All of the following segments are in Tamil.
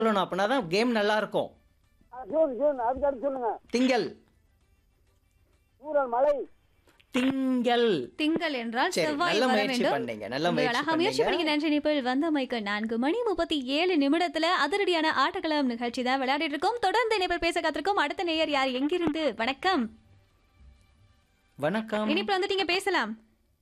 சொல்லணும் அப்படின்னா தான் கேம் நல்லா இருக்கும் ஆ, ஜூன் ஜூன் அதுக்கு அடுத்து சொல்லுங்க திங்கள் சூரல் மலை திங்கள் திங்கள் என்றால் சரி, செவ்வாய் நல்ல வர முயற்சி வேண்டும் பண்ணீங்க, நல்ல உங்க முயற்சி அழகா முயற்சி பண்ணீங்க. பண்ணீங்க நன்றி நிப்பிள் வந்த மைக்கு நான்கு மணி முப்பத்தி ஏழு நிமிடத்துல அதிரடியான ஆட்டக்களம் நிகழ்ச்சி தான் விளையாடிட்டு இருக்கோம் தொடர்ந்து நிப்பிள் பேச காத்திருக்கோம் அடுத்த நேயர் யார் எங்கிருந்து வணக்கம் வணக்கம் இனிப்புல வந்துட்டீங்க பேசலாம்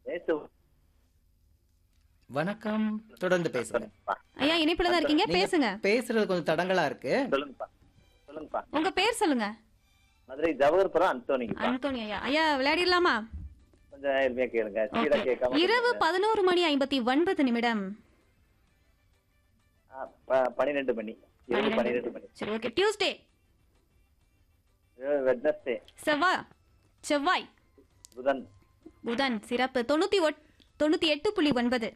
வணக்கம் தொடர்ந்து பேசுங்க ஐயா இனிப்புல தான் இருக்கீங்க நீங்க பேசுங்க பேசுறது கொஞ்சம் தடங்களா இருக்கு சொல்லுங்கப்பா சொல்லுங்கப்பா உங்க பேர் சொல்லுங்க மதுரை ஜவஹர்புரம் அந்தோனிங்கப்பா அன்டோனி ஐயா ஐயா விளையாடிடலாமா கொஞ்சம் எளிமையா கேளுங்க சீரா Okay. கேட்காம இரவு பதினோரு மணி ஐம்பத்தி ஒன்பது நிமிடம் ஆ, ப- பன்னிரெண்டு மணி இரவு பன்னிரெண்டு மணி சரி ஓகே டியூஸ்டே வெட்னஸ்டே செவ்வாய் செவ்வாய் புதன் புதன் சிறப்பு தொண்ணூத்தி ஒட் தொண்ணூத்தி எட்டு புள்ளி ஒன்பது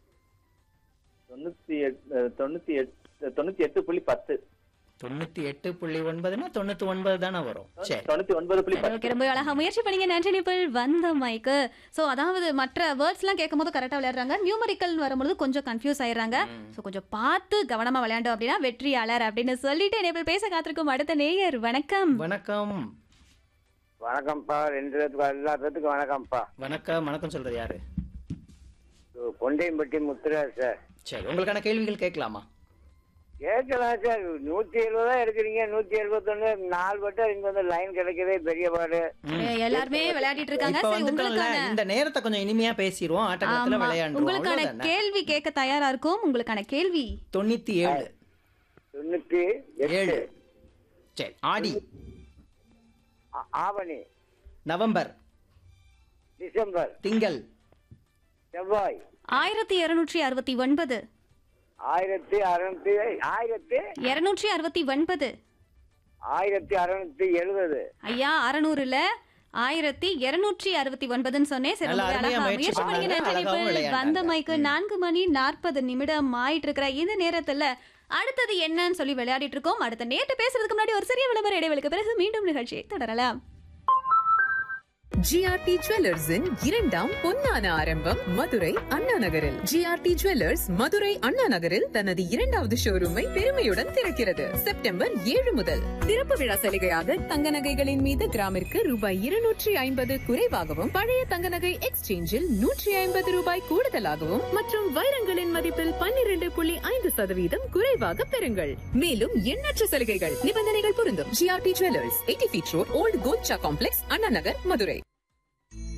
தொண்ணூத்தி எட்டு தொண்ணூத்தி எட்டு தொண்ணூத்தி எட்டு புள்ளி பத்து தொண்ணூத்தி எட்டு புள்ளி ஒன்பதுன்னா தொண்ணூத்தி ஒன்பது தானே வரும் சரி தொண்ணூத்தி ஒன்பது புள்ளி சரி, பத்து ஓகே ரொம்ப அழகா முயற்சி பண்ணீங்க நன்றி நிப்பிள் வந்த மைக்கு ஸோ அதாவது மற்ற வேர்ட்ஸ்லாம் கேட்கும் போது கரெக்டாக விளையாடுறாங்க நியூமரிக்கல் வரும்பொழுது கொஞ்சம் கன்ஃபியூஸ் ஆயிடுறாங்க ஸோ கொஞ்சம் பார்த்து கவனமா விளையாண்டோம் அப்படின்னா வெற்றியாளர் அப்படின்னு சொல்லிட்டு நிப்பிள் பேச காத்திருக்கும் அடுத்த நேயர் வணக்கம் வணக்கம் வணக்கம்ப்பா ரெண்டு பேத்துக்கு எல்லா பேத்துக்கும் வணக்கம்ப்பா வணக்கம் வணக்கம் சொல்றது யாரு இது கொண்டையம்பட்டி முத்துராஜ் சார் சரி உங்களுக்கான கேள்விகள் கேட்கலாமா கேட்கலாம் சார் நூத்தி எழுபதா எடுக்கிறீங்க நூத்தி எழுபத்தொன்னு நாலு வட்டம் இங்க வந்து லைன் கிடைக்கவே பெரிய பாடு ம். ஏ, எல்லாருமே விளையாடிட்டு இருக்காங்க இப்ப சரி வந்துட்டோம்ல உங்களுக்கான இந்த நேரத்தை கொஞ்சம் இனிமையா பேசிடுவோம் ஆட்டத்துல ஆமா, விளையாண்டுருவோம் உங்களுக்கான அவ்வளவுதானே? கேள்வி கேட்க தயாரா இருக்கும் உங்களுக்கான கேள்வி தொண்ணூத்தி ஏழு தொண்ணூத்தி ஏழு எட்டு சரி ஆடி ஆ- ஆவணி நவம்பர் டிசம்பர் திங்கள் செவ்வாய் ஆயிரத்தி இருநூற்றி அறுபத்தி ஒன்பது ஆயிரத்தி அறுநூத்தி ஆயிரத்தி இருநூற்றி அறுபத்தி ஒன்பது ஆயிரத்தி அறுநூத்தி எழுபது ஐயா அறநூறுல ஆயிரத்தி இருநூற்றி அறுபத்தி ஒன்பதுன்னு சொன்னேன் சரி நல்லா ரொம்பவே அருமையா அழகா முயற்சி முயற்சி பண்ணீங்க பண்ணாங்க, நன்றி அழகாவும் நிபிள். விளையாண்டாங்க. வந்த மைக்கு நான்கு மணி நாற்பது நிமிடம் ஆயிட்டு இருக்கிற இந்த நேரத்துல அடுத்தது என்னன்னு சொல்லி விளையாடிட்டு இருக்கோம் அடுத்த நேற்று பேசுறதுக்கு முன்னாடி ஒரு சிறிய விளம்பர இடைவெளிக்கு பிறகு மீண்டும் நிகழ்ச்சியை தொடரலாம் ஜிஆர்டி ஜுவல்லர்ஸின் இரண்டாம் பொன்னான ஆரம்பம் மதுரை அண்ணா நகரில் ஜிஆர்டி ஜுவல்லர்ஸ் மதுரை அண்ணா நகரில் தனது இரண்டாவது ஷோரூமை பெருமையுடன் திறக்கிறது செப்டம்பர் ஏழு முதல் திறப்பு விழா சலுகையாக தங்க நகைகளின் மீது கிராமிற்கு ரூபாய் இருநூற்றி ஐம்பது குறைவாகவும் பழைய தங்க நகை எக்ஸ்சேஞ்சில் நூற்றி ஐம்பது ரூபாய் கூடுதலாகவும் மற்றும் வைரங்களின் மதிப்பில் பன்னிரண்டு புள்ளி ஐந்து சதவீதம் குறைவாக பெறுங்கள் மேலும் எண்ணற்ற சலுகைகள் நிபந்தனைகள் பொருந்தும் GRT jewellers eighty feet road old Kolcha complex Anna Nagar Madurai